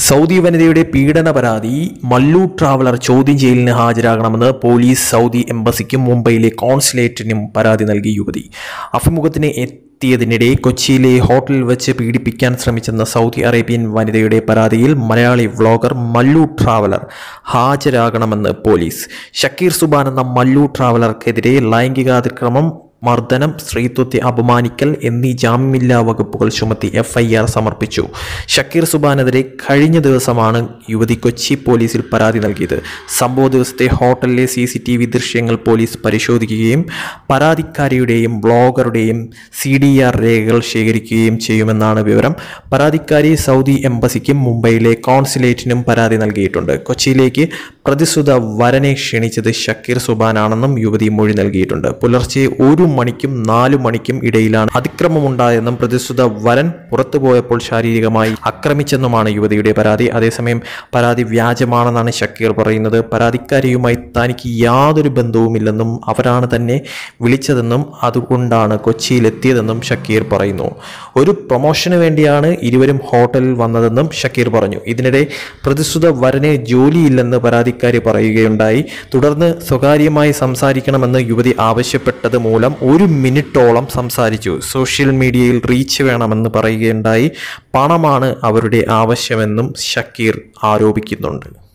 Saudi വനിതയുടെ പീഡന പരാതി Mallu traveller ചോദ്യം ചെയ്യലിന് ഹാജരാകണമെന്ന് പോലീസ് സൗദി എംബസിക്കും മുംബൈയിലെ കോൺസുലേറ്റിനും പരാതി നൽകി യുവതി അഭിമുഖത്തിന് എത്തിയതിനിടെ കൊച്ചിയിലെ ഹോട്ടലിൽ വെച്ച് പീഡിപ്പിക്കാൻ ശ്രമിച്ചെന്ന സൗദി അറേബ്യൻ വനിതയുടെ പരാതിയിൽ മലയാളി വ്ളോഗർ മല്ലു ട്രാവലർ ഹാജരാകണമെന്ന് പോലീസ് ഷക്കീർ സുബാൻ എന്ന മല്ലു ട്രാവലർക്കെതിരെ ലൈംഗികാതിക്രമം മർദ്ദനം സ്ത്രീത്വത്തെ അപമാനിക്കൽ എന്നീ ജാമ്യമില്ലാ വകുപ്പുകൾ ചുമത്തി എഫ്ഐആർ സമർപ്പിച്ചു ഷക്കീർ സുബാനെതിരെ കഴിഞ്ഞ ദിവസമാണ് യുവതി കൊച്ചി പോലീസിൽ പരാതി നൽകിയത് സംഭവ ദിവസത്തെ ഹോട്ടലിലെ സി സി ടി വി ദൃശ്യങ്ങൾ പോലീസ് പരിശോധിക്കുകയും പരാതിക്കാരിയുടെയും ബ്ലോഗറുടെയും സി ഡി ആർ രേഖകൾ ശേഖരിക്കുകയും ചെയ്യുമെന്നാണ് വിവരം പരാതിക്കാരി സൗദി എംബസിക്കും മുംബൈയിലെ കോൺസുലേറ്റിനും പരാതി നൽകിയിട്ടുണ്ട് കൊച്ചിയിലേക്ക് പ്രതിസുത വരനെ ക്ഷണിച്ചത് ഷക്കീർ സുബാനാണെന്നും യുവതി മൊഴി നൽകിയിട്ടുണ്ട് പുലർച്ചെ ഒരു മണിക്കും നാലു മണിക്കും ഇടയിലാണ് അതിക്രമമുണ്ടായെന്നും പ്രതിസുത വരൻ പുറത്തു പോയപ്പോൾ ശാരീരികമായി ആക്രമിച്ചെന്നുമാണ് യുവതിയുടെ പരാതി അതേസമയം പരാതി വ്യാജമാണെന്നാണ് ഷക്കീർ പറയുന്നത് പരാതിക്കാരിയുമായി തനിക്ക് യാതൊരു ബന്ധവുമില്ലെന്നും അവരാണ് തന്നെ വിളിച്ചതെന്നും അതുകൊണ്ടാണ് കൊച്ചിയിലെത്തിയതെന്നും ഷക്കീർ പറയുന്നു ഒരു പ്രൊമോഷന് വേണ്ടിയാണ് ഇരുവരും ഹോട്ടലിൽ വന്നതെന്നും ഷക്കീർ പറഞ്ഞു ഇതിനിടെ പ്രതിസുത വരനെ ജോലിയില്ലെന്ന് പരാതിക്കാരി പറയുകയുണ്ടായി തുടർന്ന് സ്വകാര്യമായി സംസാരിക്കണമെന്ന് യുവതി ആവശ്യപ്പെട്ടത് മൂലം ഒരു മിനിറ്റോളം സംസാരിച്ചു സോഷ്യൽ മീഡിയയിൽ റീച്ച് വേണമെന്ന് പറയുകയുണ്ടായി പണമാണ് അവരുടെ ആവശ്യമെന്നും ഷക്കീർ ആരോപിക്കുന്നുണ്ട്